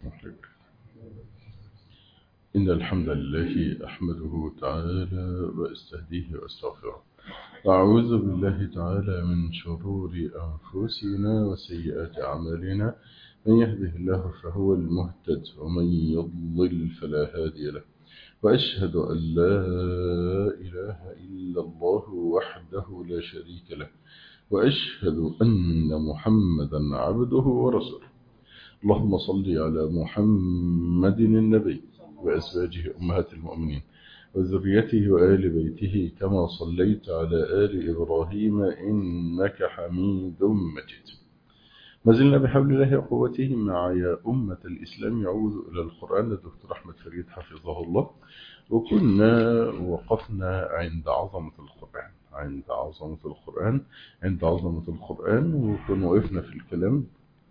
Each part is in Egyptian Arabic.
محرج إن الحمد لله أحمده تعالى وأستهديه وأستغفره وأعوذ بالله تعالى من شرور أنفسنا وسيئات أعمالنا من يهده الله فهو المهتد ومن يضلل فلا هادي له وأشهد أن لا إله إلا الله وحده لا شريك له وأشهد أن محمدا عبده ورسوله اللهم صل على محمد النبي وأزواجه أمهات المؤمنين وذريته وآل بيته كما صليت على آل إبراهيم إنك حميد مجيد ما زلنا بحول الله وقوته مع يا أمة الإسلام يعود إلى القرآن الدكتور أحمد فريد حفظه الله وكنا وقفنا عند عظمة القرآن عند عظمة القرآن عند عظمة القرآن وكنا وقفنا في الكلام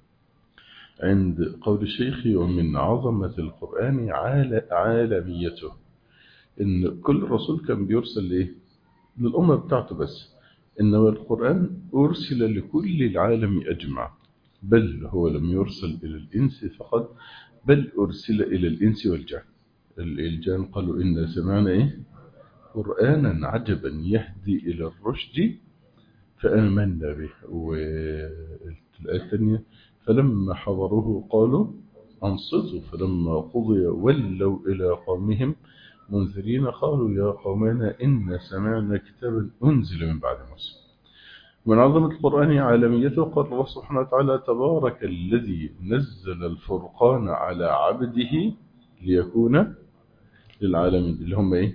عند قول الشيخ ومن عظمة القرآن عالميته إن كل رسول كان بيرسل لإيه؟ للأمة بتاعته بس إنما القرآن أرسل لكل العالم أجمع بل هو لم يرسل إلى الإنس فقط بل أرسل إلى الإنس والجان الجان قالوا إنا سمعنا إيه؟ قرآنا عجبا يهدي إلى الرشد فآمنا به والآية الثانية فلما حضروه قالوا أنصتوا فلما قضي ولوا إلى قومهم منذرين قالوا يا قومنا إن سمعنا كتابا أنزل من بعد موسى من عظمة القرآن عالميته قال الله سبحانه وتعالى تبارك الذي نزل الفرقان على عبده ليكون للعالمين اللي هم إيه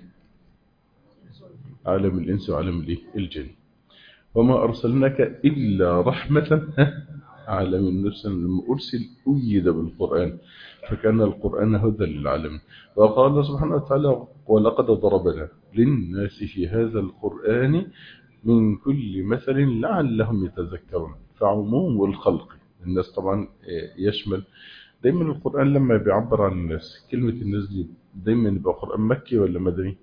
عالم الإنس وعالم الإيه الجن وما أرسلناك إلا رحمة عالم النفس لما أرسل أيد بالقرآن فكان القرآن هدى للعالمين وقال الله سبحانه وتعالى ولقد ضربنا للناس في هذا القرآن من كل مثل لعلهم يتذكرون فعموم الخلق الناس طبعا يشمل دايما القرآن لما بيعبر عن الناس كلمة الناس دي دايما يبقى قرآن مكي ولا مدني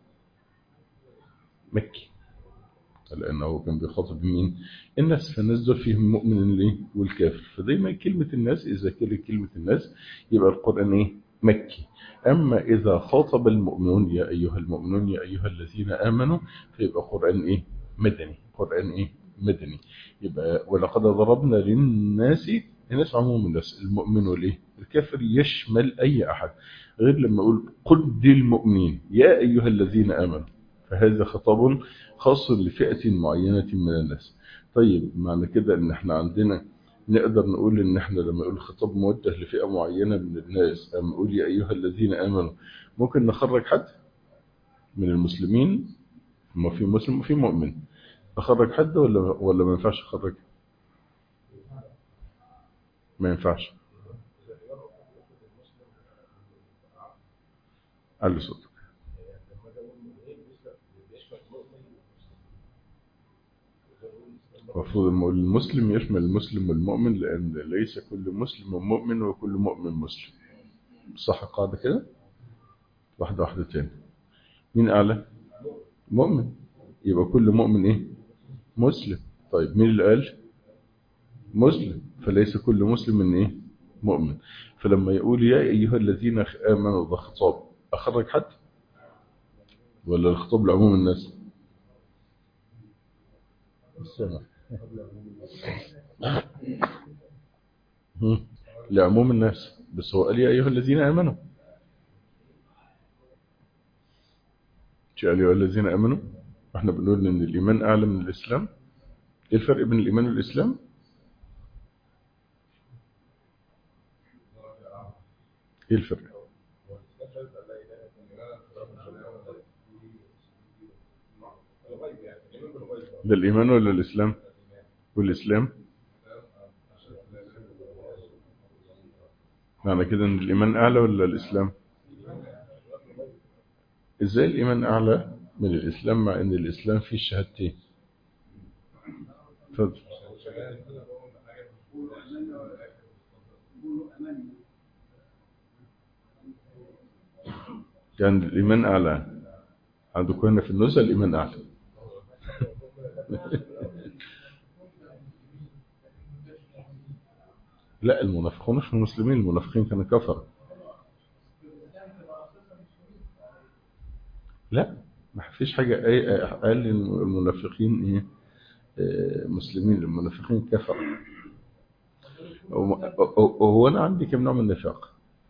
مكي لأنه كان بيخاطب مين الناس فالناس دول فيهم المؤمن والكافر فدايما كلمة الناس إذا كانت كلمة الناس يبقى القرآن إيه مكي أما إذا خاطب المؤمنون يا أيها المؤمنون يا أيها الذين آمنوا فيبقى قرآن إيه مدني قرآن إيه مدني يبقى ولقد ضربنا للناس الناس عموم الناس المؤمن والإيه الكافر يشمل أي أحد غير لما أقول قل للمؤمنين يا أيها الذين آمنوا فهذا خطاب خاص لفئة معينة من الناس طيب معنى كده ان احنا عندنا نقدر نقول ان احنا لما نقول خطاب موجه لفئة معينة من الناس اما نقول يا ايها الذين امنوا ممكن نخرج حد من المسلمين ما في مسلم وفي مؤمن اخرج حد ولا ولا ما ينفعش اخرج ما ينفعش علي صوتك المفروض المسلم يشمل المسلم والمؤمن لأن ليس كل مسلم مؤمن وكل مؤمن مسلم صح القاعدة كده واحدة واحدة تاني مين أعلى مؤمن يبقى كل مؤمن إيه مسلم طيب مين اللي قال مسلم فليس كل مسلم من إيه مؤمن فلما يقول يا أيها الذين آمنوا ده خطاب أخرج حد ولا الخطاب لعموم الناس السلام لعموم الناس بس هو قال يا أيها الذين آمنوا شو قال يا أيها الذين آمنوا احنا بنقول ان الإيمان أعلى من الإسلام ايه الفرق بين الإيمان والإسلام ايه الفرق ده الإيمان ولا الإسلام والإسلام معنى كده ان الإيمان أعلى ولا الإسلام إزاي الإيمان أعلى من الإسلام مع ان الإسلام فيه الشهادتين تفضل يعني الإيمان أعلى عندكم هنا في النزهة الإيمان أعلى لا المنافقون مش المسلمين المنافقين كانوا كفر لا ما فيش حاجة أي قال المنافقين إيه آه، مسلمين المنافقين كفر هو أنا عندي كم نوع من النفاق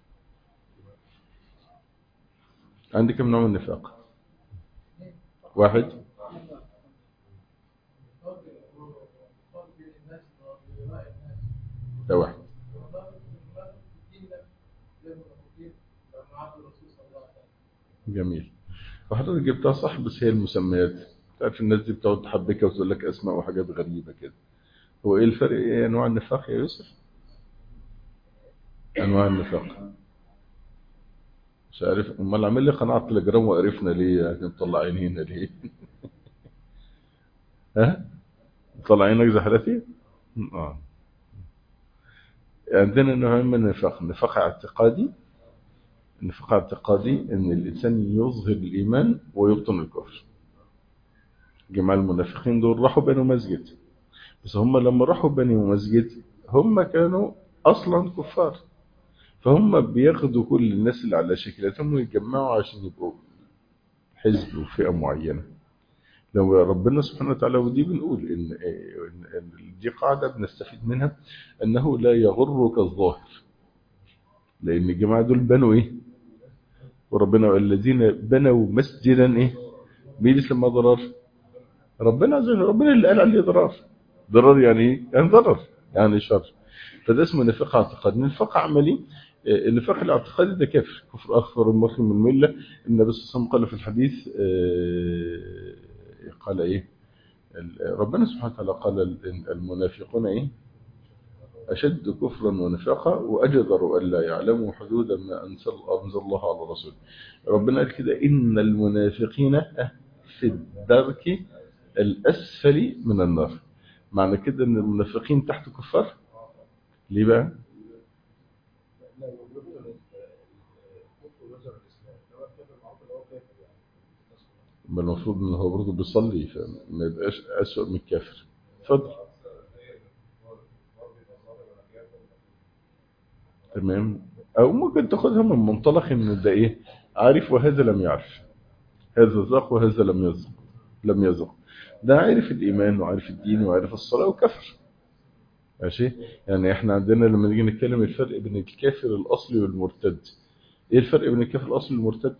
عندي كم نوع من النفاق واحد ده واحد جميل وحضرتك جبتها صح بس هي المسميات تعرف الناس دي بتقعد تحبكها وتقول لك اسماء وحاجات غريبة كده هو ايه الفرق ايه انواع النفاق يا يوسف انواع النفاق مش عارف امال عامل لي قناة تليجرام وقرفنا ليه يعني مطلعين هنا ليه ها مطلعينك زحلتي اه عندنا نوعين من النفاق نفاق اعتقادي النفاق اعتقادي ان الانسان يظهر الايمان ويبطن الكفر جماعة المنافقين دول راحوا بنوا مسجد بس هم لما راحوا بنوا مسجد هم كانوا اصلا كفار فهم بياخدوا كل الناس اللي على شكلتهم ويجمعوا عشان يبقوا حزب وفئة معينة لو ربنا سبحانه وتعالى ودي بنقول إن, إن, إن دي قاعدة بنستفيد منها أنه لا يغرك الظاهر لأن الجماعة دول بنوا إيه وربنا الذين بنوا مسجدا إيه مين يسمى ضرر ربنا عز وجل ربنا اللي قال عليه ضرر ضرر يعني إيه يعني ضرر يعني شر فده اسمه نفاق اعتقادي نفاق عملي النفاق الاعتقادي ده كفر كفر أكثر المسلم من الملة النبي صلى الله عليه وسلم قال في الحديث قال إيه ربنا سبحانه وتعالى قال المنافقون إيه أشد كفرا ونفاقا وأجدر أن لا يعلموا حدود ما أنزل, أنزل الله على رسوله ربنا قال كده إن المنافقين في الدرك الأسفل من النار معنى كده أن المنافقين تحت كفار ليه بقى بل المفروض ان هو برضه بيصلي فما يبقاش اسوء من الكافر اتفضل تمام او ممكن تاخدها من منطلق ان ده ايه عارف وهذا لم يعرف هذا ذاق وهذا لم يذق لم يذق ده عارف الايمان وعارف الدين وعارف الصلاه وكفر ماشي يعني احنا عندنا لما نيجي نتكلم الفرق بين الكافر الاصلي والمرتد ايه الفرق بين الكافر الاصلي والمرتد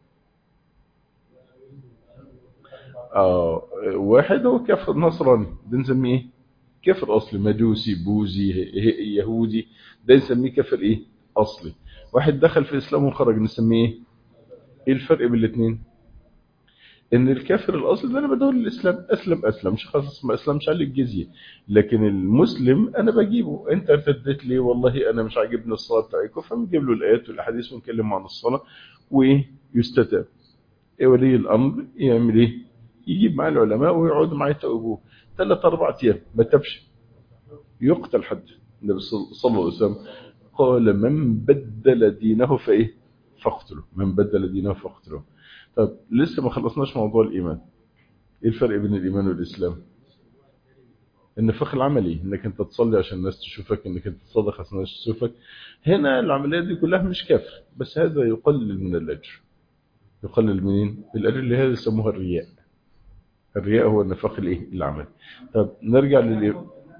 آه واحد هو كافر نصراني ده نسميه ايه كافر اصلي مجوسي بوذي يهودي ده نسميه كافر ايه اصلي واحد دخل في الاسلام وخرج نسميه ايه ايه الفرق بين الاثنين ان الكافر الاصلي ده انا بدور الاسلام اسلم اسلم مش خلاص ما اسلمش عليه الجزيه لكن المسلم انا بجيبه انت ارتدت ليه والله انا مش عاجبني الصلاه بتاعتكم فبنجيب له الايات والاحاديث ونكلمه عن الصلاه وايه يستتاب ايه ولي الامر يعمل ايه يجيب مع العلماء ويقعد معاه يتوبوه ثلاث اربع ايام ما تبش يقتل حد النبي صلى الله عليه وسلم قال من بدل دينه فايه فاقتله من بدل دينه فاقتله طب لسه ما خلصناش موضوع الايمان ايه الفرق بين الايمان والاسلام النفاق العملي انك انت تصلي عشان الناس تشوفك انك انت تصدق عشان الناس تشوفك هنا العمليه دي كلها مش كافر بس هذا يقلل من الاجر يقلل منين الاجر اللي هذا يسموها الرياء الرياء هو النفاق الايه العملي طب نرجع لل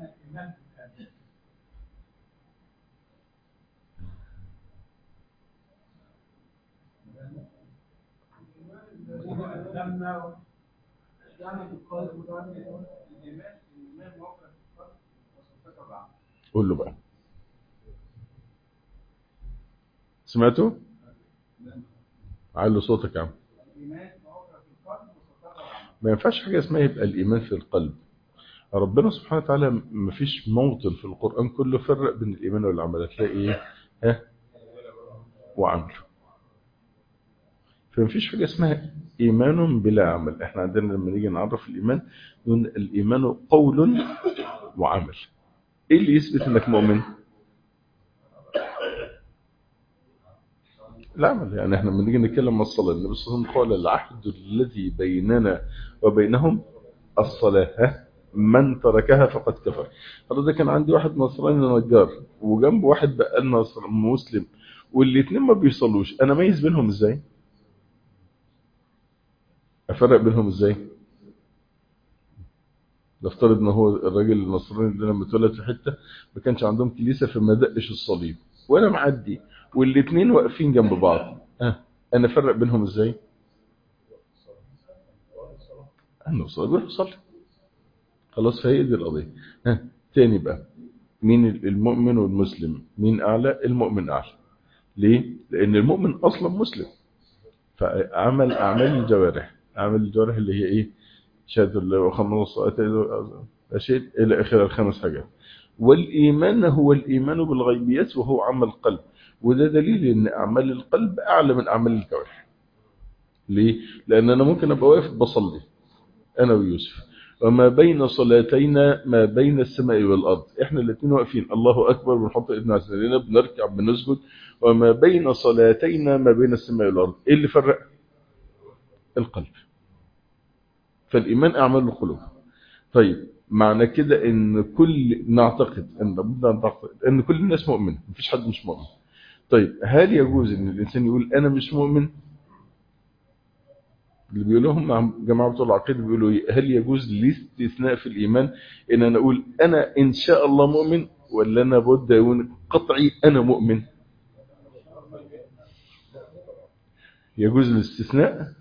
لما يعني القلب وده الايمان الايمان موقع في القلب وصفتك بعض قول له بقى سمعتوا علوا صوتك يا عم الايمان موقع في القلب وصفتك بعض ما ينفعش حاجه اسمها يبقى الايمان في القلب ربنا سبحانه وتعالى ما فيش موطن في القران كله فرق بين الايمان والعمل هتلاقي ايه ها وعمل فما فيش حاجه اسمها ايمان بلا عمل احنا عندنا لما نيجي نعرف الايمان نقول الايمان قول وعمل ايه اللي يثبت انك مؤمن العمل يعني احنا لما نيجي نتكلم عن الصلاه النبي صلى الله عليه وسلم قال العهد الذي بيننا وبينهم الصلاه ها من تركها فقد كفر حضرتك كان عندي واحد نصراني نجار وجنبه واحد بقى نصر مسلم والاثنين ما بيصلوش انا ميز بينهم ازاي افرق بينهم ازاي نفترض ان هو الراجل النصراني ده لما اتولد في حته ما كانش عندهم كنيسه فما دقش الصليب وانا معدي والاثنين واقفين جنب بعض أه. انا افرق بينهم ازاي انه صلي صلي خلاص فهي دي القضيه ها تاني بقى مين المؤمن والمسلم مين اعلى المؤمن اعلى ليه لان المؤمن اصلا مسلم فعمل اعمال الجوارح اعمال الجوارح اللي هي ايه شهاده الله وخمس الصلاه اشياء الى اخر الخمس حاجات والايمان هو الايمان بالغيبيات وهو عمل القلب وده دليل ان اعمال القلب اعلى من اعمال الجوارح ليه لان انا ممكن ابقى واقف بصلي انا ويوسف وما بين صلاتينا ما بين السماء والارض احنا الاثنين واقفين الله اكبر بنحط ايدنا على سناننا بنركع بنسجد وما بين صلاتينا ما بين السماء والارض ايه اللي فرق القلب فالايمان اعمال القلوب طيب معنى كده ان كل نعتقد ان بدنا نعتقد ان كل الناس مؤمن مفيش حد مش مؤمن طيب هل يجوز ان الانسان يقول انا مش مؤمن اللي بيقولوهم مع جماعه بتوع العقيده بيقولوا ايه هل يجوز الاستثناء في الايمان ان انا اقول انا ان شاء الله مؤمن ولا انا بد يكون قطعي انا مؤمن يجوز الاستثناء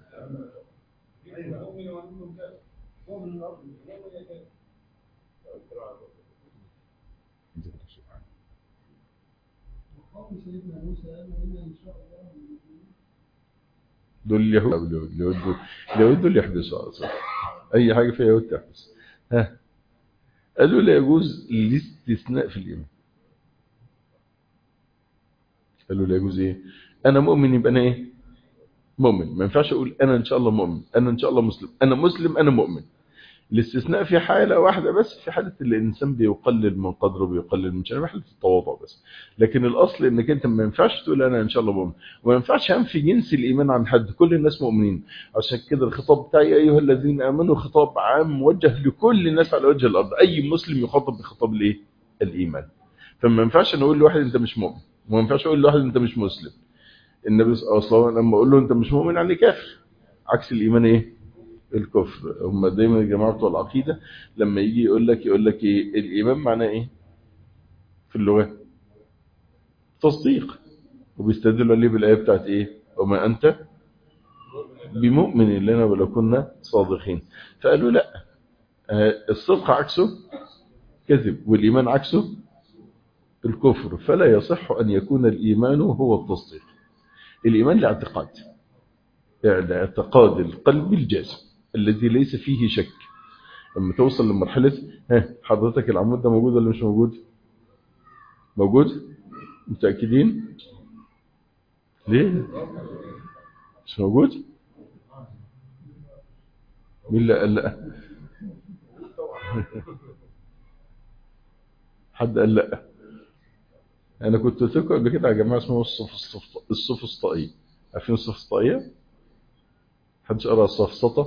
دول اليهود اليهود دول اليهود دول يحبسوا اصلا اي حاجه فيها يهود تحبس ها قالوا لا يجوز الاستثناء في الايمان قالوا لا يجوز ايه انا مؤمن يبقى انا ايه مؤمن ما ينفعش اقول انا ان شاء الله مؤمن انا ان شاء الله مسلم انا مسلم انا مؤمن الاستثناء في حالة واحدة بس في حالة اللي الإنسان بيقلل من قدره بيقلل من شأنه حالة التواضع بس لكن الأصل إنك أنت ما ينفعش تقول أنا إن شاء الله مؤمن وما ينفعش أنفي جنس الإيمان عن حد كل الناس مؤمنين عشان كده الخطاب بتاعي أيها الذين آمنوا خطاب عام موجه لكل الناس على وجه الأرض أي مسلم يخاطب بخطاب الإيه؟ الإيمان فما ينفعش نقول لواحد أنت مش مؤمن وما ينفعش أقول لواحد أنت مش مسلم النبي أصلا لما أقول له أنت مش مؤمن يعني كافر عكس الإيمان إيه؟ الكفر هم دايما يا جماعه بتوع العقيده لما يجي يقول لك يقول لك ايه الايمان معناه ايه في اللغه تصديق وبيستدلوا عليه بالايه بتاعت ايه وما انت بمؤمن لنا ولو كنا صادقين فقالوا لا الصدق عكسه كذب والايمان عكسه الكفر فلا يصح ان يكون الايمان هو التصديق الايمان لاعتقاد يعني اعتقاد القلب الجازم الذي ليس فيه شك لما توصل لمرحلة ها حضرتك العمود ده موجود ولا مش موجود موجود متأكدين ليه مش موجود مين اللي قال لا حد قال لا انا كنت قلت لكم قبل كده يا جماعه اسمه الصف الصفسطائي عارفين الصفسطائيه حدش قرا الصفسطه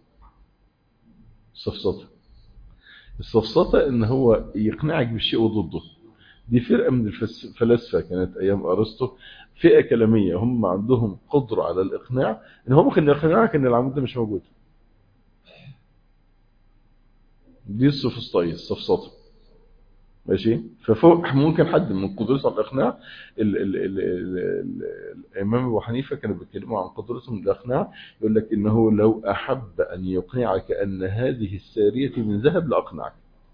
الصفسطة الصفسطة ان هو يقنعك بالشيء وضده دي فرقة من الفلاسفة كانت ايام ارسطو فئة كلامية هم عندهم قدرة على الاقناع ان هو ممكن يقنعك ان العمود ده مش موجود دي الصفسطية الصفسطة ماشي ففوق ممكن حد من قدرته على الاقناع ال ال ال ال الامام ابو حنيفه كانوا بيتكلموا عن قدرتهم الاقناع يقول لك انه لو احب ان يقنعك ان هذه الساريه من ذهب لاقنعك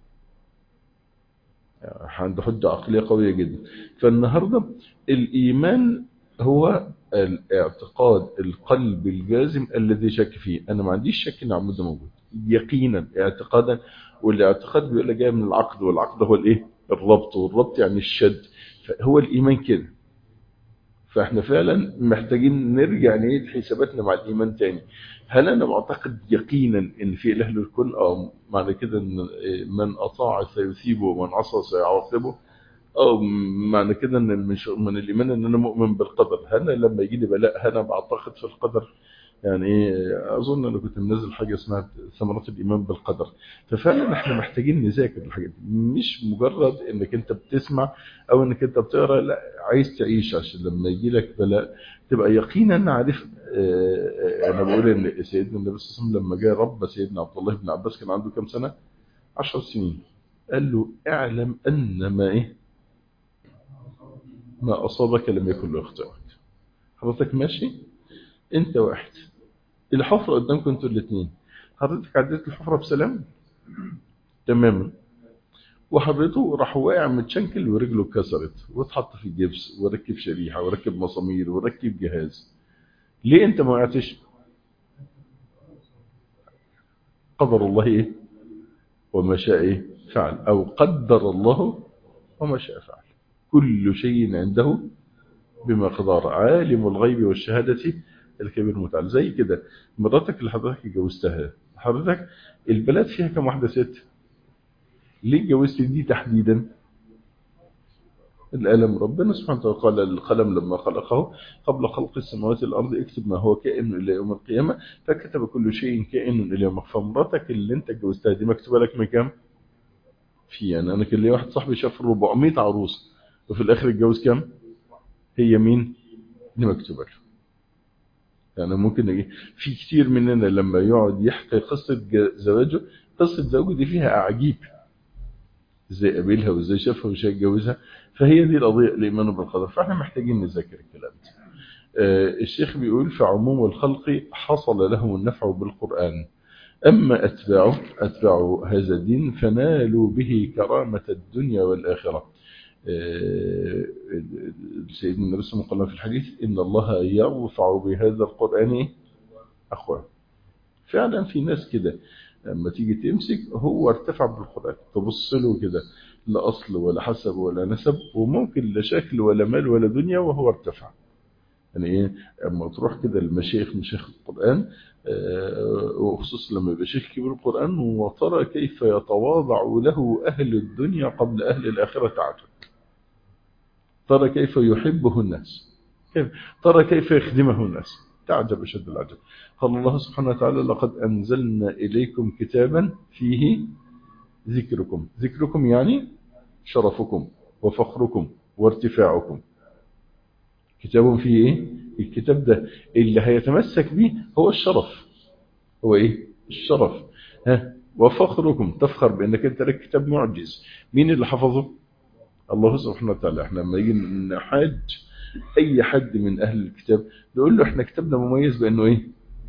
عنده حجه عقليه قويه جدا فالنهارده الايمان هو الاعتقاد القلب الجازم الذي شك فيه انا ما عنديش شك ان العمود ده موجود يقينا اعتقادا والاعتقاد بيقول لك جاي من العقد والعقد هو الايه الربط والربط يعني الشد فهو الايمان كده فاحنا فعلا محتاجين نرجع نعيد حساباتنا مع الايمان تاني هل انا معتقد يقينا ان في اله الكون اه معنى كده ان من اطاع سيثيبه ومن عصى سيعاقبه اه معنى كده ان من, من الايمان ان انا مؤمن بالقدر هل لما يجي لي بلاء هل انا بعتقد في القدر يعني ايه اظن انا كنت منزل حاجه اسمها ثمرات الايمان بالقدر ففعلا احنا محتاجين نذاكر الحاجات دي مش مجرد انك انت بتسمع او انك انت بتقرا لا عايز تعيش عشان لما يجي لك بلاء تبقى يقينا عارف اه انا بقول ان سيدنا النبي صلى الله عليه وسلم لما جاء رب سيدنا عبد الله بن عباس كان عنده كام سنه 10 سنين قال له اعلم ان ما ايه ما اصابك لم يكن ليخطئك حضرتك ماشي انت واحد الحفرة قدامكم انتوا الاثنين حضرتك عديت الحفرة بسلام تماما وحضرته راح واقع متشنكل ورجله اتكسرت واتحط في جبس وركب شريحة وركب مسامير وركب جهاز ليه انت ما وقعتش قدر الله ايه وما شاء ايه فعل او قدر الله وما شاء فعل كل شيء عنده بما قدر عالم الغيب والشهادة الكبير المتعال زي كده مراتك اللي حضرتك اتجوزتها حضرتك البلد فيها كم واحدة ست ليه اتجوزت دي تحديدا الألم ربنا سبحانه وتعالى قال القلم لما خلقه قبل خلق السماوات والأرض اكتب ما هو كائن إلى يوم القيامة فكتب كل شيء كائن إلى يوم فمراتك اللي انت اتجوزتها دي مكتوبة لك من كام في يعني أنا كان لي واحد صاحبي شاف 400 عروس وفي الآخر اتجوز كام هي مين دي مكتوبة له يعني ممكن نجي في كتير مننا لما يقعد يحكي قصة زواجه قصة زواجه دي فيها أعجيب ازاي قابلها وازاي شافها وازاي اتجوزها فهي دي القضية الإيمان بالقدر فاحنا محتاجين نذاكر الكلام ده آه الشيخ بيقول في عموم الخلق حصل لهم النفع بالقرآن أما أتباعه أتباع هذا الدين فنالوا به كرامة الدنيا والآخرة سيدنا النبي صلى الله عليه وسلم قال في الحديث إن الله يرفع بهذا القرآن أخوة فعلا في ناس كده لما تيجي تمسك هو ارتفع بالقرآن تبص له كده لا أصل ولا حسب ولا نسب وممكن لا شكل ولا مال ولا دنيا وهو ارتفع يعني ايه اما تروح كده المشايخ مشايخ القرآن وخصوصا لما يبقى شيخ كبير القرآن وترى كيف يتواضع له أهل الدنيا قبل أهل الآخرة عجب ترى كيف يحبه الناس كيف ترى كيف يخدمه الناس تعجب أشد العجب قال الله سبحانه وتعالى لقد أنزلنا إليكم كتابا فيه ذكركم ذكركم يعني شرفكم وفخركم وارتفاعكم كتاب فيه ايه الكتاب ده اللي هيتمسك به هو الشرف هو ايه الشرف ها وفخركم تفخر بانك انت لك كتاب معجز مين اللي حفظه الله سبحانه وتعالى احنا لما يجي نحاج اي حد من اهل الكتاب نقول له احنا كتابنا مميز بانه ايه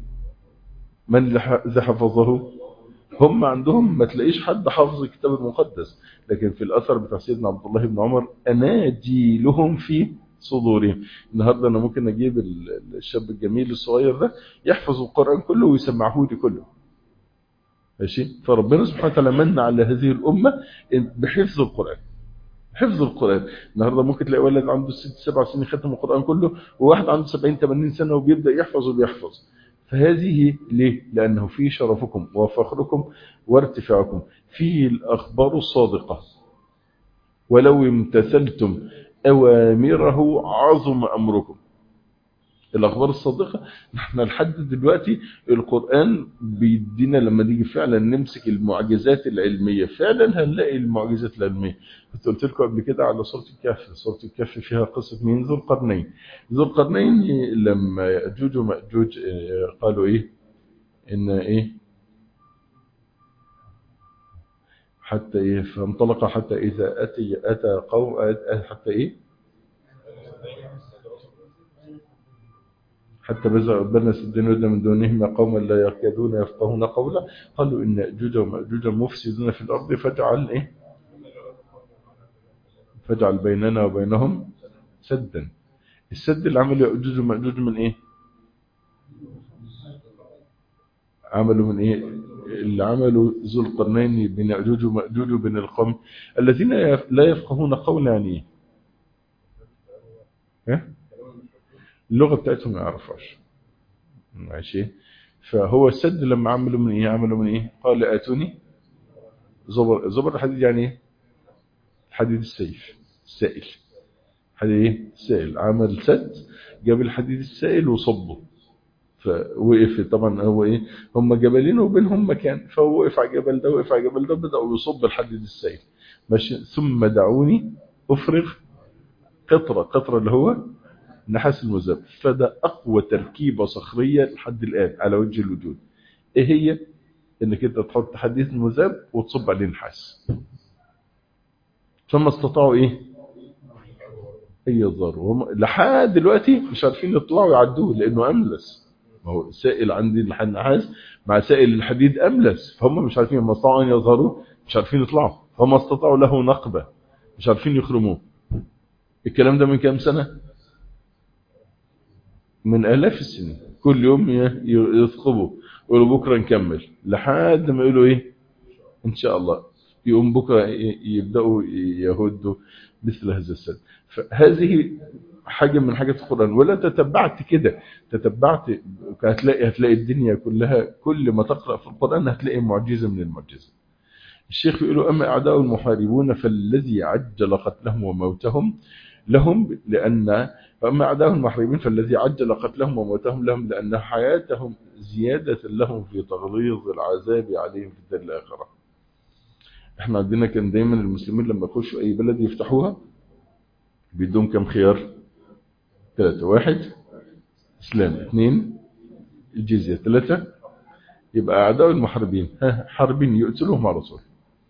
من اللي حفظه هم عندهم ما تلاقيش حد حافظ الكتاب المقدس لكن في الاثر بتاع سيدنا عبد الله بن عمر اناجي لهم في صدورهم النهارده انا ممكن اجيب الشاب الجميل الصغير ده يحفظ القران كله ويسمعه لي كله ماشي فربنا سبحانه وتعالى من على هذه الامه بحفظ القران حفظ القران النهارده ممكن تلاقي ولد عنده ست سبع سنين ختم القران كله وواحد عنده 70 80 سنه وبيبدا يحفظ وبيحفظ فهذه ليه لانه فيه شرفكم وفخركم وارتفاعكم فيه الاخبار الصادقه ولو امتثلتم أوامره عظم أمركم الأخبار الصادقة نحن لحد دلوقتي القرآن بيدينا لما نيجي فعلا نمسك المعجزات العلمية فعلا هنلاقي المعجزات العلمية كنت قلت لكم قبل كده على سورة الكهف سورة الكهف فيها قصة مين ذو القرنين ذو القرنين لما يأجوج ومأجوج قالوا إيه إن إيه حتى إيه فانطلق حتى إذا أتي أتى قوم حتى إيه حتى بنى سدين ود من دونهما قوما لا يكادون يفقهون قولا قالوا إن أجوج ومأجوج مفسدون في الأرض فاجعل إيه فاجعل بيننا وبينهم سدا السد اللي عمله يأجوج ومأجوج من إيه عملوا من إيه اللي عملوا ذو القرنين بين يأجوج ومأجوج وبين القوم الذين لا يفقهون قولا يعني ايه اللغة بتاعتهم ما يعرفهاش ماشي فهو السد لما عملوا من ايه عملوا من ايه قال اتوني زبر زبر الحديد يعني ايه حديد السيف السائل حديد ايه السائل عمل سد جاب الحديد السائل وصبه فوقف طبعا هو ايه هم جبلين وبينهم مكان فهو وقف على الجبل ده وقف على الجبل ده بدأوا يصب الحديد السيل ماشي ثم دعوني افرغ قطرة قطرة اللي هو نحاس المذاب فده اقوى تركيبة صخرية لحد الان على وجه الوجود ايه هي انك انت تحط حديد المذاب وتصب عليه نحاس ثم استطاعوا ايه اي ضر وهم لحد دلوقتي مش عارفين يطلعوا يعدوه لانه املس ما هو سائل عندي النحاس مع سائل الحديد املس فهم مش عارفين ما استطاعوا ان يظهروا مش عارفين يطلعوا فهم استطاعوا له نقبه مش عارفين يخرموه الكلام ده من كام سنه من الاف السنين كل يوم يثقبوا يقولوا بكره نكمل لحد ما يقولوا ايه ان شاء الله يقوم بكره يبداوا يهدوا مثل هذا السد فهذه حاجة من حاجات القرآن ولا تتبعت كده تتبعت هتلاقي هتلاقي الدنيا كلها كل ما تقرأ في القرآن هتلاقي معجزة من المعجزة الشيخ يقول أما أعداء المحاربون فالذي عجل قتلهم وموتهم لهم لأن فأما أعداء المحاربين فالذي عجل قتلهم وموتهم لهم لأن حياتهم زيادة لهم في تغليظ العذاب عليهم في الدار الآخرة احنا عندنا كان دايما المسلمين لما يخشوا أي بلد يفتحوها بيدوم كم خيار ثلاثة واحد إسلام اثنين الجزية ثلاثة يبقى أعداء المحاربين حاربين يقتلوهم على طول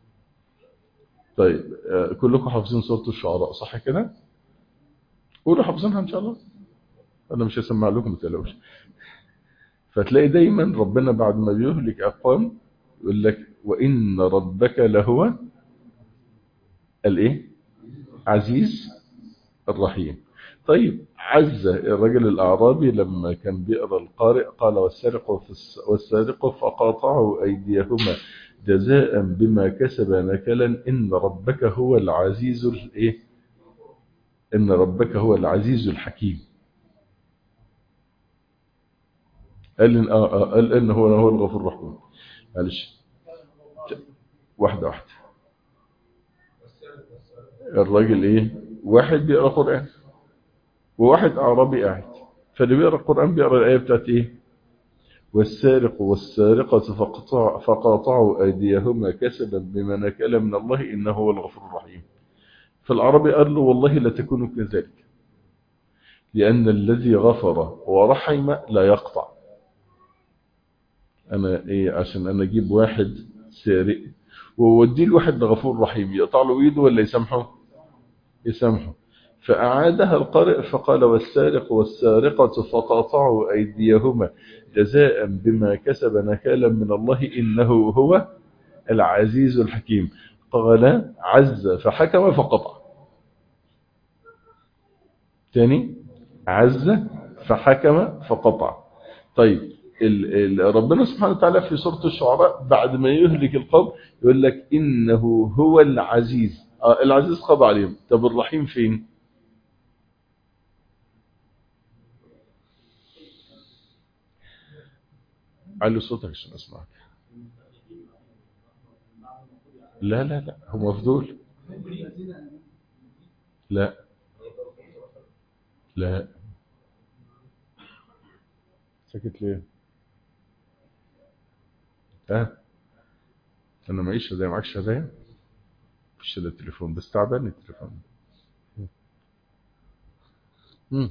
طيب كلكم حافظين سورة الشعراء صح كده قولوا حافظينها إن شاء الله أنا مش هسمع لكم ما تقلقوش فتلاقي دايما ربنا بعد ما بيهلك أقوام يقول لك وإن ربك لهو الإيه عزيز الرحيم طيب عز الرجل الأعرابي لما كان بيقرأ القارئ قال والسارق والسارق فقاطعوا أيديهما جزاء بما كسب نكلا إن ربك هو العزيز الإيه إن ربك هو العزيز الحكيم قال إن, آه قال إن هو هو الغفور الرحيم معلش واحدة واحدة الراجل إيه واحد بيقرأ قرآن وواحد أعرابي قاعد فاللي بيقرأ القرآن بيقرأ الآية بتاعت إيه والسارق والسارقة فقطع فقاطعوا أيديهما كسبا بما نكل من الله إنه هو الغفور الرحيم فالعربي قال له والله لا تكونوا كذلك لأن الذي غفر ورحم لا يقطع أنا إيه عشان أنا أجيب واحد سارق ووديه لواحد غفور رحيم يقطع له إيده ولا يسامحه يسامحه فأعادها القارئ فقال والسارق والسارقة فقاطعوا أيديهما جزاء بما كسب نكالا من الله إنه هو العزيز الحكيم قال عز فحكم فقطع تاني عز فحكم فقطع طيب ال ال ربنا سبحانه وتعالى في سورة الشعراء بعد ما يهلك القوم يقول لك إنه هو العزيز آه العزيز قضى عليهم طب الرحيم فين علي صوتك عشان اسمعك لا لا لا هو مفضول لا لا سكت ليه ها انا معيش هدايا معكش هدايا مفيش ده التليفون بس تعبان التليفون مم.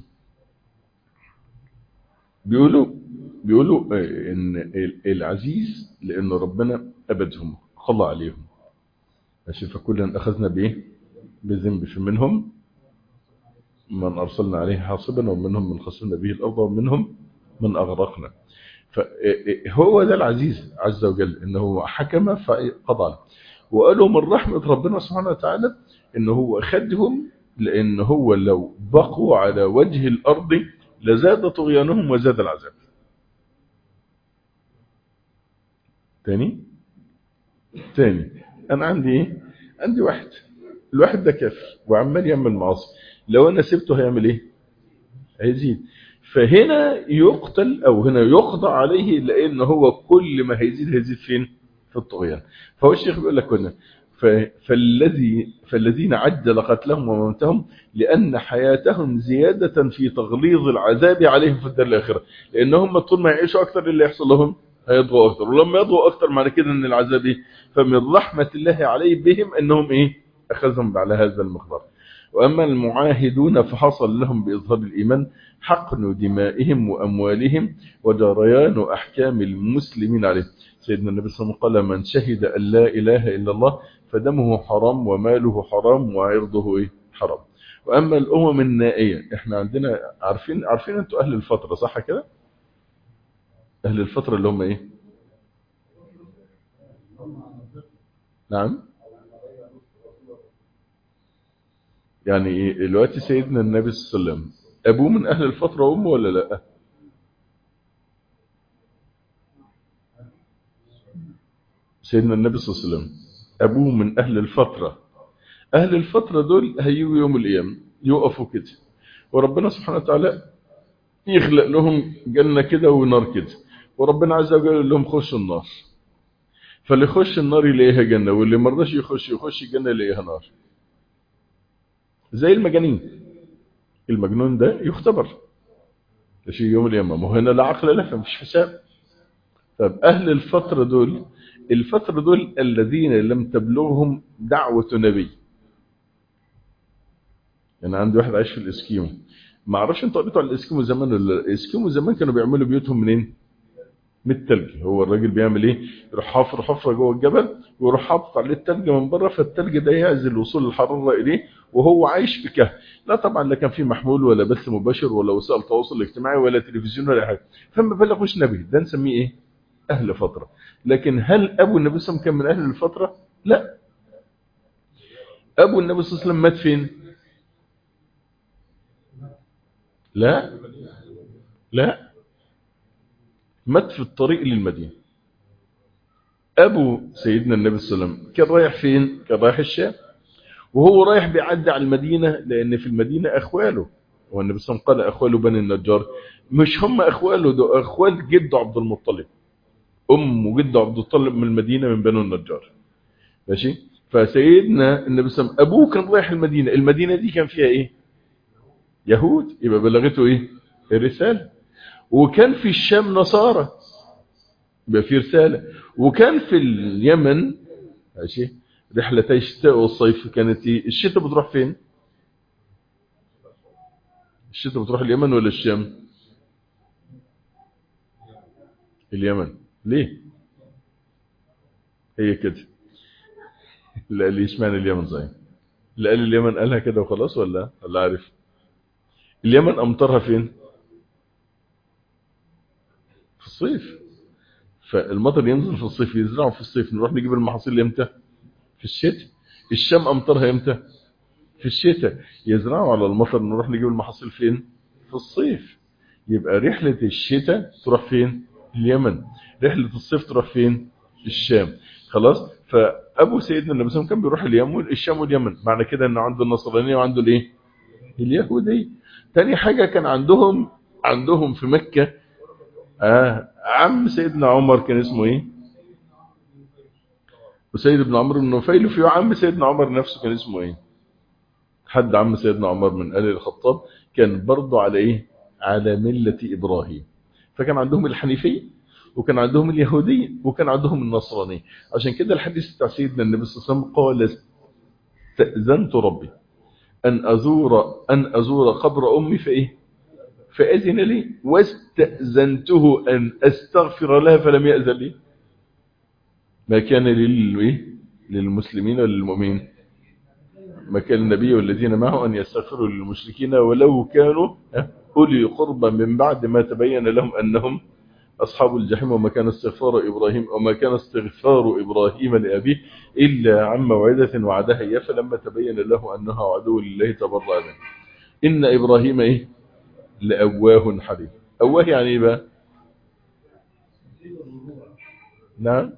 بيقولوا بيقولوا ان العزيز لان ربنا ابدهم خلى عليهم ماشي فكلا اخذنا بايه بذنب فمنهم من ارسلنا عليه حاصبا ومنهم من خسفنا به الارض ومنهم من اغرقنا فهو ده العزيز عز وجل انه حكم فقضى وقالوا من رحمه ربنا سبحانه وتعالى ان هو خدهم لان هو لو بقوا على وجه الارض لزاد طغيانهم وزاد العذاب تاني تاني انا عندي ايه عندي واحد الواحد ده كافر وعمال يعمل معاصي لو انا سبته هيعمل ايه هيزيد فهنا يقتل او هنا يقضى عليه لان هو كل ما هيزيد هيزيد فين في الطغيان فهو الشيخ بيقول لك هنا فالذي فالذين عجل قتلهم وموتهم لأن حياتهم زيادة في تغليظ العذاب عليهم في الدار الآخرة لأنهم طول ما يعيشوا أكثر اللي يحصل لهم هيضغوا أكثر ولما يضغوا أكثر معنى كده أن العذاب إيه؟ فمن رحمة الله عليه بهم أنهم إيه أخذهم على هذا المقدار وأما المعاهدون فحصل لهم بإظهار الإيمان حقن دمائهم وأموالهم وجريان أحكام المسلمين عليه سيدنا النبي صلى الله عليه وسلم قال من شهد أن لا إله إلا الله فدمه حرام وماله حرام وعرضه إيه؟ حرام وأما الأمم النائية احنا عندنا عارفين عارفين أنتوا أهل الفترة صح كده أهل الفترة اللي هم إيه نعم يعني إيه دلوقتي سيدنا النبي صلى الله عليه وسلم أبوه من أهل الفترة وأمه ولا لا سيدنا النبي صلى الله عليه وسلم أبوه من أهل الفترة أهل الفترة دول هيجوا يوم القيامة يقفوا كده وربنا سبحانه وتعالى يخلق لهم جنة كده ونار كده وربنا عز وجل يقول لهم خشوا النار فاللي يخش النار يلاقيها جنة واللي ما رضاش يخش يخش الجنة يلاقيها نار زي المجانين المجنون ده يختبر ده شيء يوم القيامة ما هنا لا عقل له فمفيش حساب طب أهل الفترة دول الفترة دول الذين لم تبلغهم دعوة نبي يعني عندي واحد عايش في الاسكيمو ما اعرفش انتوا قريتوا على الاسكيمو زمان ولا الاسكيمو زمان كانوا بيعملوا بيوتهم منين من التلج هو الراجل بيعمل ايه يروح حافر حفره جوه الجبل ويروح حاطط عليه التلج من بره فالتلج ده يعزل وصول الحراره اليه وهو عايش في كهف لا طبعا لا كان في محمول ولا بث مباشر ولا وسائل تواصل اجتماعي ولا تلفزيون ولا حاجه فما بلغوش نبي ده نسميه ايه اهل فتره لكن هل ابو النبي صلى الله عليه وسلم كان من اهل الفتره لا ابو النبي صلى الله عليه وسلم مات فين لا لا مات في الطريق للمدينة أبو سيدنا النبي صلى الله عليه وسلم كان رايح فين؟ كان رايح الشام وهو رايح بيعدي على المدينة لأن في المدينة أخواله والنبي صلى الله عليه وسلم قال أخواله بني النجار مش هم أخواله ده أخوال جده عبد المطلب أم وجده عبد المطلب من المدينة من بني النجار ماشي فسيدنا النبي صلى الله عليه وسلم أبوه كان رايح المدينة المدينة دي كان فيها إيه يهود يبقى بلغته إيه الرسالة وكان في الشام نصارى يبقى في رسالة وكان في اليمن ماشي رحلتي الشتاء والصيف كانت ايه الشتاء بتروح فين الشتاء بتروح اليمن ولا الشام اليمن ليه هي كده لا ليه اشمعنى اليمن صحيح لا قال اليمن قالها كده وخلاص ولا ولا عارف اليمن امطارها فين في الصيف فالمطر ينزل في الصيف يزرعوا في الصيف نروح نجيب المحاصيل امتى في الشتاء الشام امطرها امتى في الشتاء يزرعوا على المطر نروح نجيب المحاصيل فين في الصيف يبقى رحلة الشتاء تروح فين اليمن رحلة الصيف تروح فين الشام خلاص فابو سيدنا النبي صلى الله عليه وسلم كان بيروح اليمن الشام واليمن معنى كده انه عنده النصرانيه وعنده الايه اليهوديه تاني حاجه كان عندهم عندهم في مكه آه عم سيدنا عمر كان اسمه ايه وسيد ابن عمرو بن نفيل وفي عم سيدنا عمر نفسه كان اسمه ايه حد عم سيدنا عمر من آل الخطاب كان برضه على ايه على ملة ابراهيم فكان عندهم الحنيفية وكان عندهم اليهودية وكان عندهم النصرانية عشان كده الحديث بتاع سيدنا النبي صلى الله عليه وسلم قال استأذنت ربي أن أزور أن أزور قبر أمي فإيه فأذن لي واستأذنته أن أستغفر لها فلم يأذن لي ما كان للمسلمين ولا للمؤمنين ما كان النبي والذين معه أن يستغفروا للمشركين ولو كانوا أولي قربا من بعد ما تبين لهم أنهم أصحاب الجحيم وما كان استغفار إبراهيم وما كان استغفار إبراهيم لأبيه إلا عن موعدة وعدها إياه فلما تبين له أنها عدو لله تبرأ منه إن إبراهيم إيه لأواه حليم أواه يعني إيه بقى نعم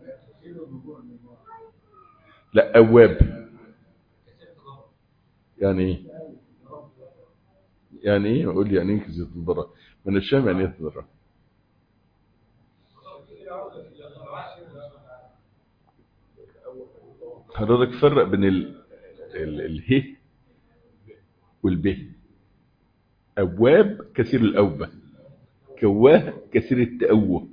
لا أواب يعني إيه يعني إيه أقول يعني إيه كزيت الضرع من الشام يعني إيه الضرع حضرتك فرق بين ال ال اله والب أبواب كثير الأوبة كواه كثير التأوه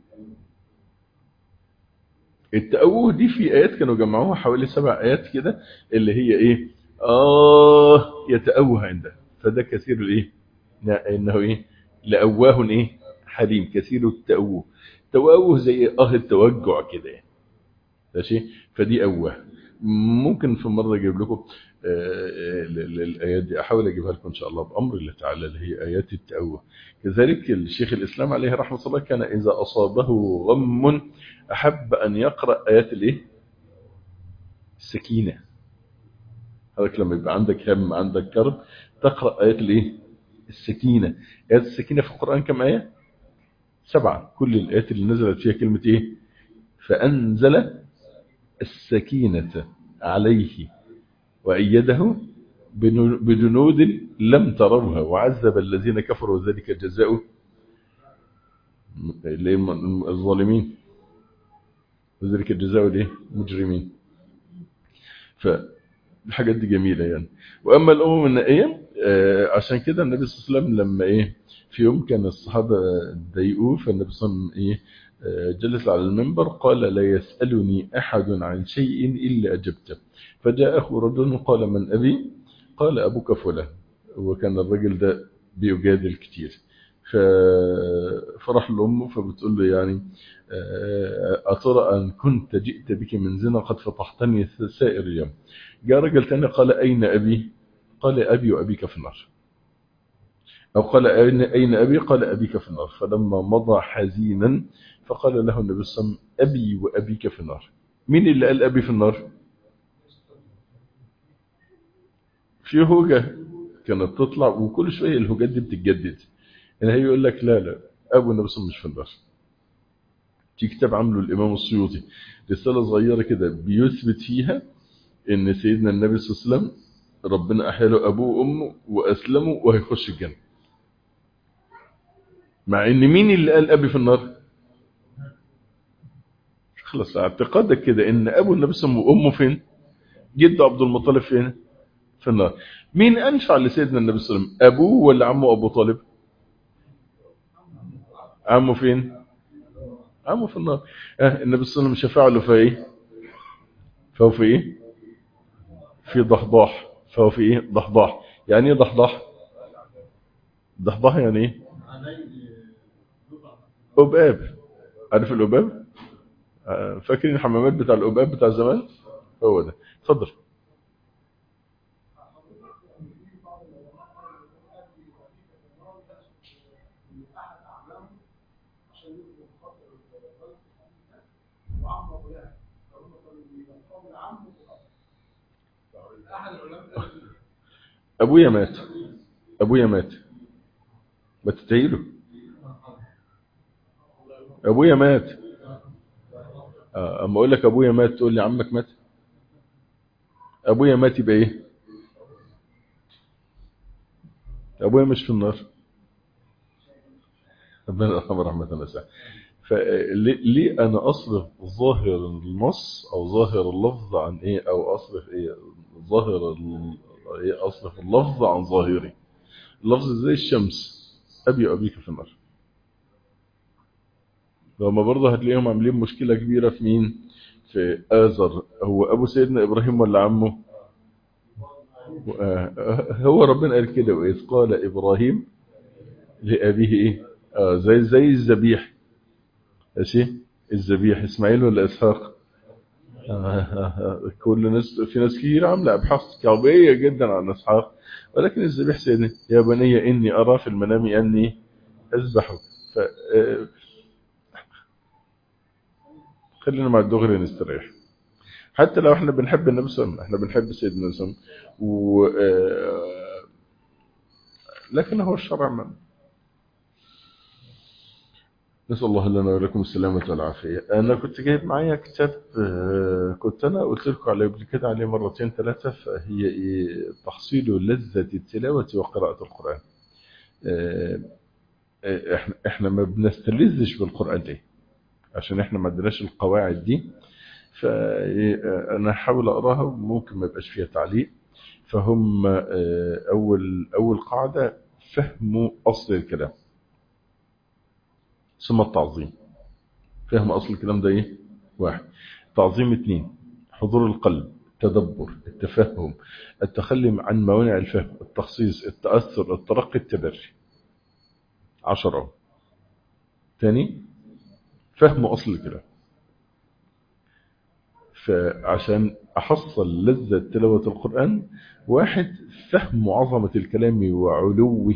التأوه دي في آيات كانوا جمعوها حوالي سبع آيات كده اللي هي إيه آه يتأوه عنده فده كثير الإيه إنه إيه لأواه إيه حليم كثير التأوه تأوه زي آه التوجع كده يعني ماشي فدي أواه ممكن في مرة أجيب لكم الآيات دي أحاول أجيبها لكم إن شاء الله بأمر الله تعالى اللي هي آيات التأوه كذلك الشيخ الإسلام عليه رحمة الله كان إذا أصابه غم أحب أن يقرأ آيات الإيه؟ السكينة هذاك لما يبقى عندك هم عندك كرب تقرأ آيات الإيه؟ السكينة آيات السكينة في القرآن كم آية؟ سبعة كل الآيات اللي نزلت فيها كلمة إيه؟ فأنزل السكينة عليه وأيده بجنود لم تروها وعذب الذين كفروا وذلك جزاء الظالمين وذلك الجزاء الايه مجرمين فالحاجات دي جميلة يعني وأما الأمم النائية عشان كده النبي صلى الله عليه وسلم لما إيه في يوم كان الصحابة ضايقوه فالنبي صلى الله عليه وسلم إيه جلس على المنبر قال لا يسألني أحد عن شيء إلا أجبته فجاء أخو رجل قال من أبي قال أبوك فلان وكان الرجل ده بيجادل كتير ففرح لأمه فبتقول له يعني أترى أن كنت جئت بك من زنا قد فطحتني سائر اليوم جاء رجل تاني قال أين أبي قال أبي وأبيك في النار أو قال أين أبي قال أبيك في النار فلما مضى حزينا فقال له النبي صلى الله عليه وسلم أبي وأبيك في النار مين اللي قال أبي في النار في هوجة كانت تطلع وكل شوية الهوجات دي بتتجدد يعني هي يقول لك لا لا أبو النبي صلى الله عليه وسلم مش في النار في كتاب عمله الإمام السيوطي رسالة صغيرة كده بيثبت فيها إن سيدنا النبي صلى الله عليه وسلم ربنا أحياله أبوه وأمه وأسلموا وهيخش الجنة مع إن مين اللي قال أبي في النار خلاص اعتقادك كده إن أبو النبي صلى الله عليه وسلم وأمه فين جد عبد المطلب فين في النار مين أنفع لسيدنا النبي صلى الله عليه وسلم أبوه ولا عمه أبو طالب عمه فين عمه في النار آه النبي صلى الله عليه وسلم شفع له في ايه فهو في ايه في ضحضاح فهو في ايه ضحضاح يعني ايه ضحضاح ضحضاح يعني ايه أباب عارف الأباب آه فاكرين الحمامات بتاع الأباب بتاع زمان هو ده اتفضل ابويا مات ابويا مات ما تتهيله ابويا مات اما اقول لك ابويا مات تقول لي عمك مات ابويا مات يبقى ايه ابويا مش في النار ربنا يرحمه رحمه واسعه فليه انا اصرف ظاهر النص او ظاهر اللفظ عن ايه او اصرف ايه ظاهر ايه اصرف اللفظ عن ظاهري اللفظ زي الشمس ابي وابيك في النار لما برضه هتلاقيهم عاملين مشكله كبيره في مين في آزر هو ابو سيدنا ابراهيم ولا عمه هو ربنا قال كده واذ قال ابراهيم لابيه ايه آه زي زي الذبيح ماشي الذبيح اسماعيل ولا اسحاق كل ناس في ناس كتير عامله ابحاث قويه جدا عن اسحاق ولكن الذبيح سيدنا يا بني اني ارى في المنام اني اذبحك ف خلينا مع الدغري نستريح حتى لو احنا بنحب النبي صلى الله عليه وسلم احنا بنحب سيدنا صلى الله عليه وسلم و لكن هو الشرع من نسأل الله لنا ولكم السلامة والعافية أنا كنت جايب معايا كتاب كنت أنا قلت لكم عليه قبل كده عليه مرتين ثلاثة فهي إيه تحصيل لذة التلاوة وقراءة القرآن إحنا, إحنا ما بنستلذش بالقرآن ليه عشان إحنا ما عندناش القواعد دي فأنا هحاول أقراها وممكن ما يبقاش فيها تعليق فهم أول أول قاعدة فهم أصل الكلام ثم التعظيم فهم أصل الكلام ده إيه؟ واحد تعظيم اثنين حضور القلب التدبر التفهم التخلي عن موانع الفهم التخصيص التأثر الترقي التبري عشرة ثاني فهم أصل الكلام فعشان أحصل لذة تلاوة القرآن واحد فهم عظمة الكلام وعلوه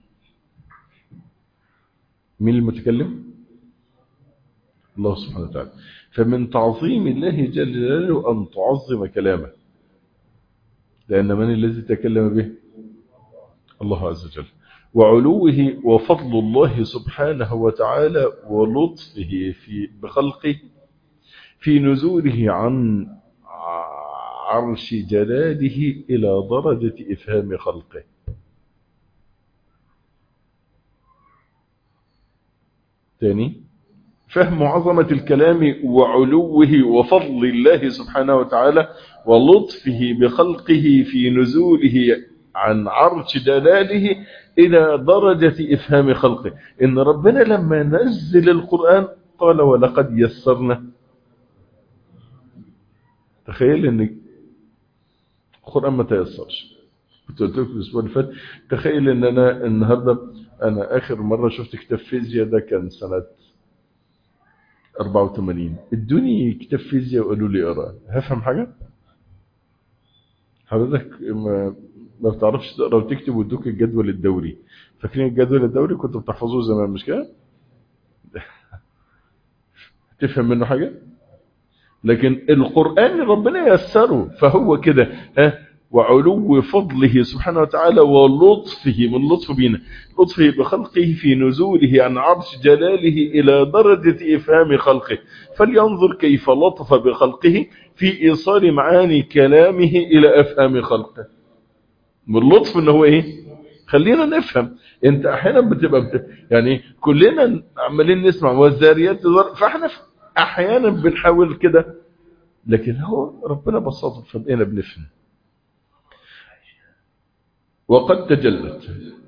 مين المتكلم الله سبحانه وتعالى فمن تعظيم الله جل جلاله أن تعظم كلامه لأن من الذي تكلم به الله عز وجل وعلوه وفضل الله سبحانه وتعالى ولطفه في بخلقه في نزوله عن عرش جلاله إلى درجة إفهام خلقه ثاني فهم عظمة الكلام وعلوه وفضل الله سبحانه وتعالى ولطفه بخلقه في نزوله عن عرش جلاله إلى درجة إفهام خلقه إن ربنا لما نزل القرآن قال ولقد يسرنا تخيل ان القرآن ما تيسرش كنت قلت لكم الاسبوع اللي فات تخيل ان انا النهارده انا اخر مره شفت كتاب فيزياء ده كان سنه 84 ادوني كتاب فيزياء وقالوا لي اقرا هفهم حاجه حضرتك ما, ما بتعرفش تقرا وتكتب وادوك الجدول الدوري فاكرين الجدول الدوري كنت بتحفظوه زمان مش كده تفهم منه حاجه لكن القرآن ربنا يسره فهو كده ها وعلو فضله سبحانه وتعالى ولطفه من لطف بنا لطفه بخلقه في نزوله عن عرش جلاله إلى درجة إفهام خلقه فلينظر كيف لطف بخلقه في إيصال معاني كلامه إلى أفهام خلقه من لطف إن هو إيه خلينا نفهم انت احيانا بتبقى بت... يعني كلنا عمالين نسمع والذاريات فاحنا احيانا بنحاول كده لكن هو ربنا بسطه فبقينا بنفهم وقد تجلت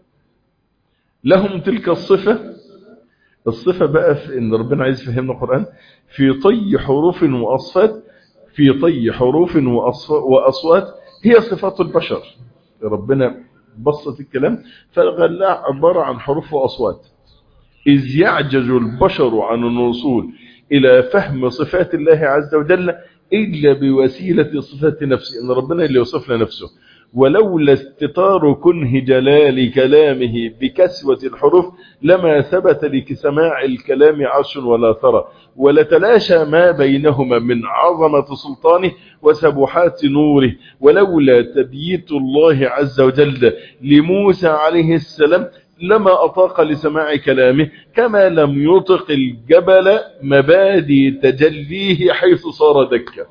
لهم تلك الصفة الصفة بقى في ان ربنا عايز يفهمنا القرآن في طي حروف وأصفات في طي حروف وأصوات هي صفات البشر ربنا بسط الكلام فغلاها عبارة عن حروف وأصوات إذ يعجز البشر عن الوصول إلى فهم صفات الله عز وجل إلا بوسيلة صفات نفسه إن ربنا اللي يوصف لنفسه ولولا استطار كنه جلال كلامه بكسوة الحروف لما ثبت لسماع الكلام عرش ولا ثرى ولتلاشى ما بينهما من عظمة سلطانه وسبحات نوره ولولا تبييت الله عز وجل لموسى عليه السلام لما أطاق لسماع كلامه كما لم يطق الجبل مبادي تجليه حيث صار دكا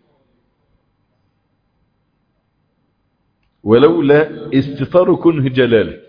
ولولا استطار كنه جلاله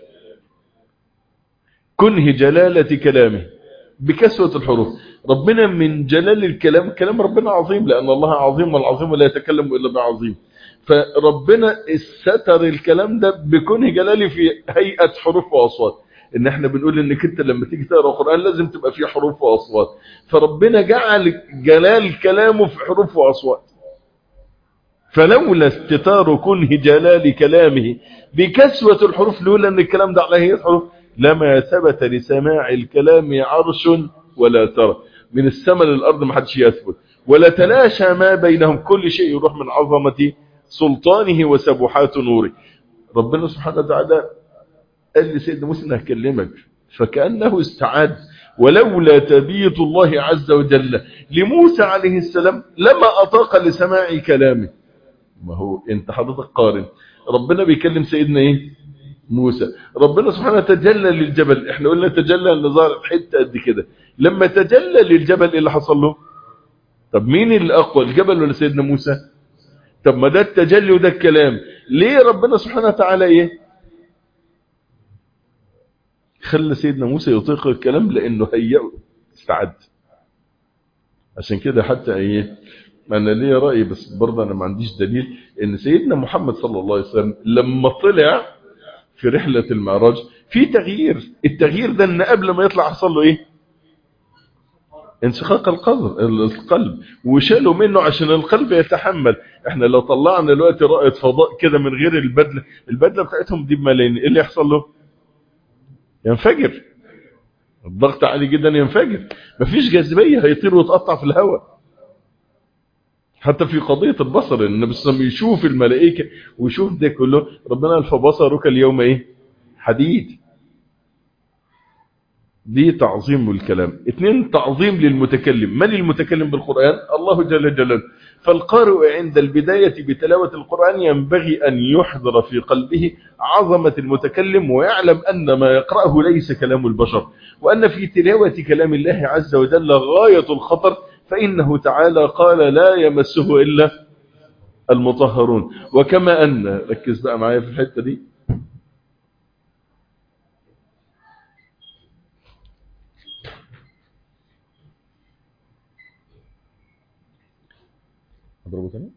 كنه جلالة كلامه بكسوة الحروف ربنا من جلال الكلام كلام ربنا عظيم لأن الله عظيم والعظيم لا يتكلم إلا بعظيم فربنا استتر الكلام ده بكونه جلاله في هيئة حروف وأصوات ان احنا بنقول انك انت لما تيجي تقرا القران لازم تبقى فيه حروف واصوات فربنا جعل جلال كلامه في حروف واصوات فلولا استتار كنه جلال كلامه بكسوة الحروف لولا ان الكلام ده على هيئة حروف لما ثبت لسماع الكلام عرش ولا ترى من السماء للارض ما حدش يثبت ولا تلاشى ما بينهم كل شيء يروح من عظمة سلطانه وسبحات نوره ربنا سبحانه وتعالى قال لسيدنا موسى انه هكلمك فكأنه استعاد ولولا تبيت الله عز وجل لموسى عليه السلام لما أطاق لسماع كلامه ما هو انت حضرتك قارن ربنا بيكلم سيدنا ايه موسى ربنا سبحانه تجلى للجبل احنا قلنا تجلى ان ظهرت حته قد كده لما تجلى للجبل ايه اللي حصل له طب مين اللي اقوى الجبل ولا سيدنا موسى طب ما ده التجلي وده الكلام ليه ربنا سبحانه وتعالى ايه خلى سيدنا موسى يطيق الكلام لانه هيئه استعد عشان كده حتى ايه ما انا ليا راي بس برضه انا ما عنديش دليل ان سيدنا محمد صلى الله عليه وسلم لما طلع في رحله المعراج في تغيير التغيير ده ان قبل ما يطلع حصل له ايه انشقاق القلب القلب وشالوا منه عشان القلب يتحمل احنا لو طلعنا دلوقتي رائد فضاء كده من غير البدله البدله بتاعتهم دي بملايين ايه اللي يحصل له ينفجر الضغط عالي جدا ينفجر مفيش جاذبيه هيطير ويتقطع في الهواء حتى في قضيه البصر النبي صلى الله عليه وسلم يشوف الملائكه ويشوف ده كله ربنا قال فبصرك اليوم ايه حديد دي تعظيم الكلام اثنين تعظيم للمتكلم من المتكلم بالقرآن الله جل جلاله فالقارئ عند البداية بتلاوة القرآن ينبغي أن يحضر في قلبه عظمة المتكلم ويعلم أن ما يقرأه ليس كلام البشر وأن في تلاوة كلام الله عز وجل غاية الخطر فإنه تعالى قال لا يمسه إلا المطهرون وكما أن ركز بقى معايا في الحتة دي اضربه تاني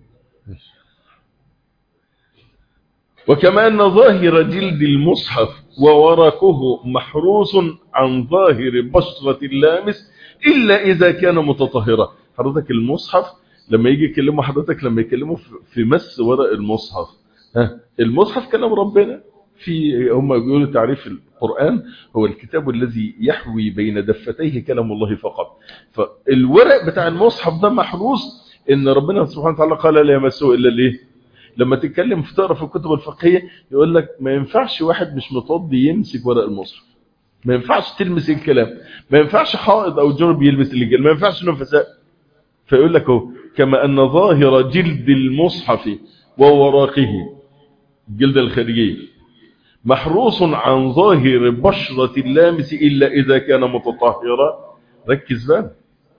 وكما أن ظاهر جلد المصحف وورقه محروس عن ظاهر بشرة اللامس إلا إذا كان متطهرا حضرتك المصحف لما يجي يكلموا حضرتك لما يكلموا في مس ورق المصحف ها المصحف كلام ربنا في هم بيقولوا تعريف القرآن هو الكتاب الذي يحوي بين دفتيه كلام الله فقط فالورق بتاع المصحف ده محروس ان ربنا سبحانه وتعالى قال لا يمسه الا ليه لما تتكلم في تقرا في الكتب الفقهيه يقول لك ما ينفعش واحد مش متوضي يمسك ورق المصحف ما ينفعش تلمس الكلام ما ينفعش حائض او جنب يلمس الجلد ما ينفعش نفساء فيقول لك اهو كما ان ظاهر جلد المصحف وورقه الجلد الخارجيه محروس عن ظاهر بشرة اللامس إلا إذا كان متطهرا ركز بقى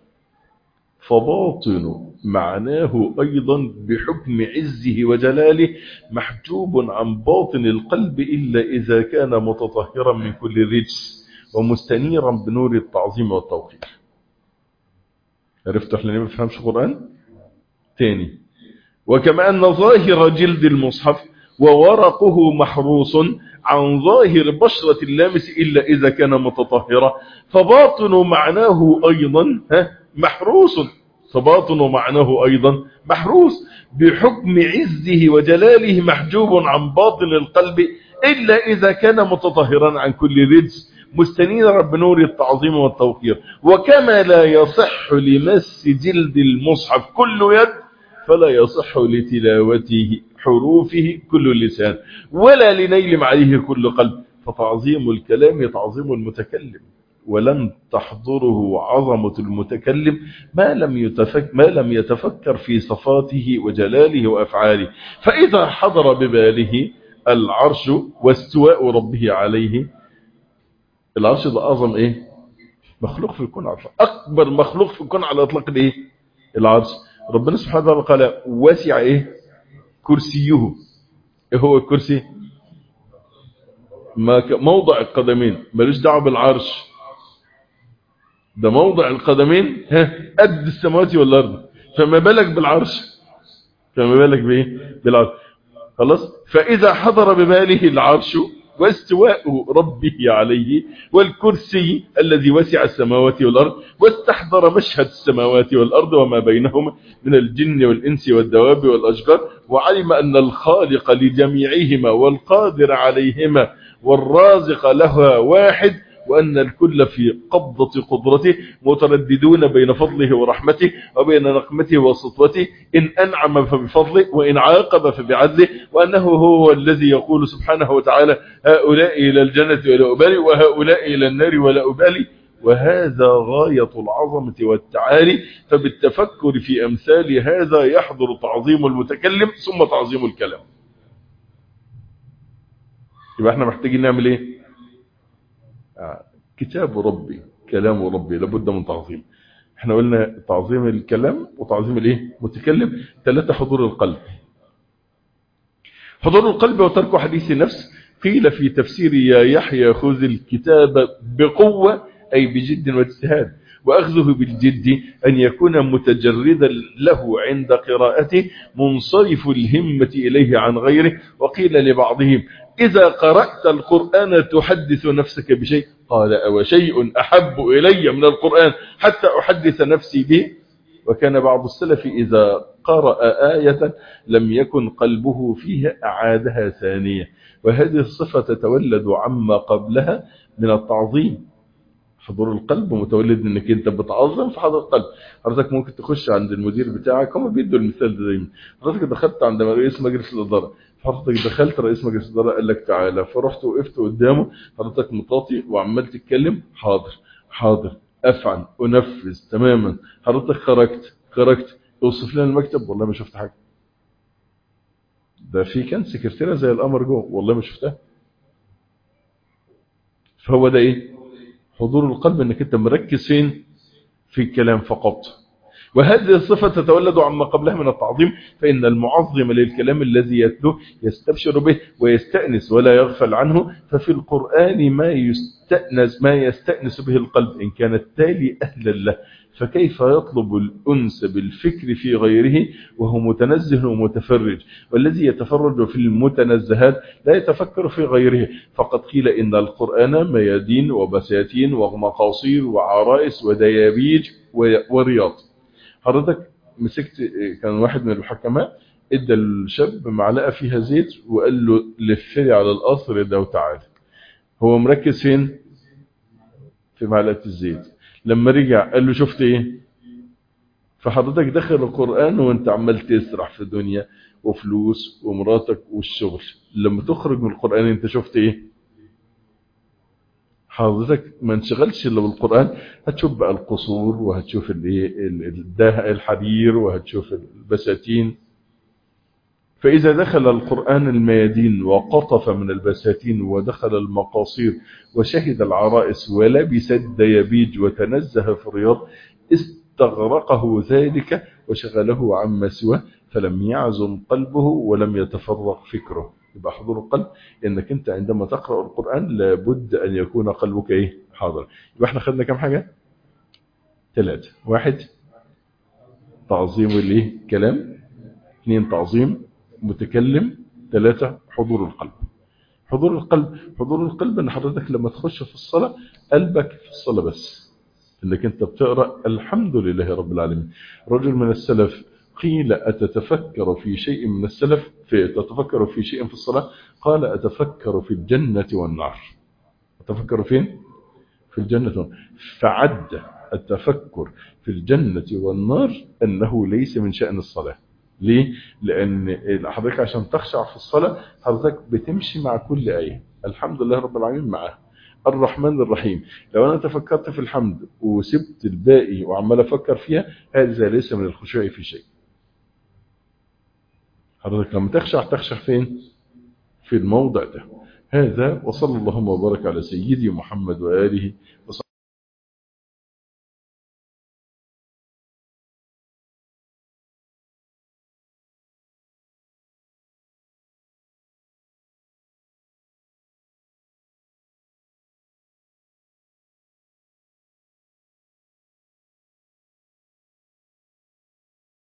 فباطن معناه أيضا بحكم عزه وجلاله محجوب عن باطن القلب إلا إذا كان متطهرا من كل رجس ومستنيرا بنور التعظيم والتوقير عرفتوا احنا ليه ما بنفهمش قرآن تاني وكما أن ظاهر جلد المصحف وورقه محروس عن ظاهر بشرة اللامس إلا إذا كان متطهرا فباطن معناه أيضا محروس فباطن معناه أيضا محروس بحكم عزه وجلاله محجوب عن باطن القلب إلا إذا كان متطهرا عن كل رجس مستنيرا بنور التعظيم والتوقير وكما لا يصح لمس جلد المصحف كل يد فلا يصح لتلاوته حروفه كل لسان ولا لنيل معيه كل قلب فتعظيم الكلام تعظيم المتكلم ولن تحضره عظمة المتكلم ما لم يتفكر, ما لم يتفكر في صفاته وجلاله وأفعاله فإذا حضر بباله العرش واستواء ربه عليه العرش ده أعظم إيه مخلوق في الكون على أكبر مخلوق في الكون على إطلاق الإيه العرش ربنا سبحانه وتعالى قال واسع إيه كرسيه إيه هو الكرسي موضع القدمين ملوش دعوه بالعرش ده موضع القدمين ها قد السماوات والارض فما بالك بالعرش فما بالك بايه بالعرش خلاص فاذا حضر بباله العرش واستواء ربه عليه والكرسي الذي وسع السماوات والارض واستحضر مشهد السماوات والارض وما بينهما من الجن والانس والدواب والاشجار وعلم ان الخالق لجميعهما والقادر عليهما والرازق لها واحد وأن الكل في قبضة قدرته مترددون بين فضله ورحمته وبين نقمته وسطوته إن أنعم فبفضله وإن عاقب فبعدله وأنه هو الذي يقول سبحانه وتعالى هؤلاء إلى الجنة ولا أبالي وهؤلاء إلى النار ولا أبالي وهذا غاية العظمة والتعالي فبالتفكر في أمثال هذا يحضر تعظيم المتكلم ثم تعظيم الكلام يبقى احنا محتاجين نعمل ايه كتاب ربي كلام ربي لابد من تعظيم احنا قلنا تعظيم الكلام وتعظيم الايه متكلم ثلاثة حضور القلب حضور القلب وترك حديث نفس قيل في تفسير يا يحيى خذ الكتاب بقوة أي بجد واجتهاد وأخذه بالجد أن يكون متجردا له عند قراءته منصرف الهمة إليه عن غيره وقيل لبعضهم إذا قرأت القرآن تحدث نفسك بشيء قال أو شيء أحب إلي من القرآن حتى أحدث نفسي به وكان بعض السلف إذا قرأ آية لم يكن قلبه فيها أعادها ثانية وهذه الصفة تتولد عما قبلها من التعظيم حضور القلب متولد انك انت بتعظم في حضور القلب حضرتك ممكن تخش عند المدير بتاعك هم بيدوا المثال ده دايما حضرتك دخلت عند رئيس مجلس الاداره حضرتك دخلت رئيس مجلس الاداره قال لك تعالى فرحت وقفت قدامه حضرتك مطاطي وعمال تتكلم حاضر حاضر افعل انفذ تماما حضرتك خرجت خرجت اوصف لنا المكتب والله ما شفت حاجه ده في كان سكرتيره زي القمر جوه والله ما شفتها فهو ده ايه حضور القلب انك انت مركز فين في الكلام فقط وهذه الصفة تتولد عما قبلها من التعظيم فإن المعظم للكلام الذي يتلوه يستبشر به ويستأنس ولا يغفل عنه ففي القرآن ما يستأنس ما يستأنس به القلب إن كان التالي أهلا له فكيف يطلب الأنس بالفكر في غيره وهو متنزه ومتفرج والذي يتفرج في المتنزهات لا يتفكر في غيره فقد قيل إن القرآن ميادين وبساتين ومقاصير وعرائس وديابيج ورياض حضرتك مسكت كان واحد من الحكماء ادى الشاب معلقة فيها زيت وقال له لفلي على القصر ده وتعالى هو مركز فين في معلقة الزيت لما رجع قال له شفت ايه فحضرتك دخل القرآن وانت عمال تسرح في الدنيا وفلوس ومراتك والشغل لما تخرج من القرآن انت شفت ايه حضرتك ما انشغلش الا بالقرآن هتشوف بقى القصور وهتشوف الايه الحرير وهتشوف البساتين فإذا دخل القرآن الميادين وقطف من البساتين ودخل المقاصير وشهد العرائس ولبس الديابيج وتنزه في الرياض استغرقه ذلك وشغله عما سواه فلم يعزم قلبه ولم يتفرق فكره يبقى حضور القلب انك انت عندما تقرأ القرآن لابد ان يكون قلبك ايه حاضر يبقى احنا خدنا كم حاجة ثلاثة واحد تعظيم الايه كلام اثنين تعظيم متكلم ثلاثة حضور القلب حضور القلب حضور القلب ان حضرتك لما تخش في الصلاة قلبك في الصلاة بس انك انت بتقرأ الحمد لله رب العالمين رجل من السلف قيل أتتفكر في شيء من السلف في تتفكر في شيء في الصلاة قال أتفكر في الجنة والنار أتفكر فين في الجنة والنار فعد التفكر في الجنة والنار أنه ليس من شأن الصلاة ليه؟ لأن حضرتك عشان تخشع في الصلاة حضرتك بتمشي مع كل آية الحمد لله رب العالمين معاه الرحمن الرحيم لو أنا تفكرت في الحمد وسبت الباقي وعمال أفكر فيها هذا ليس من الخشوع في شيء حضرتك لما تخشع تخشع فين في الموضع ده هذا وصلى اللهم وبارك على سيدي محمد وآله وصلى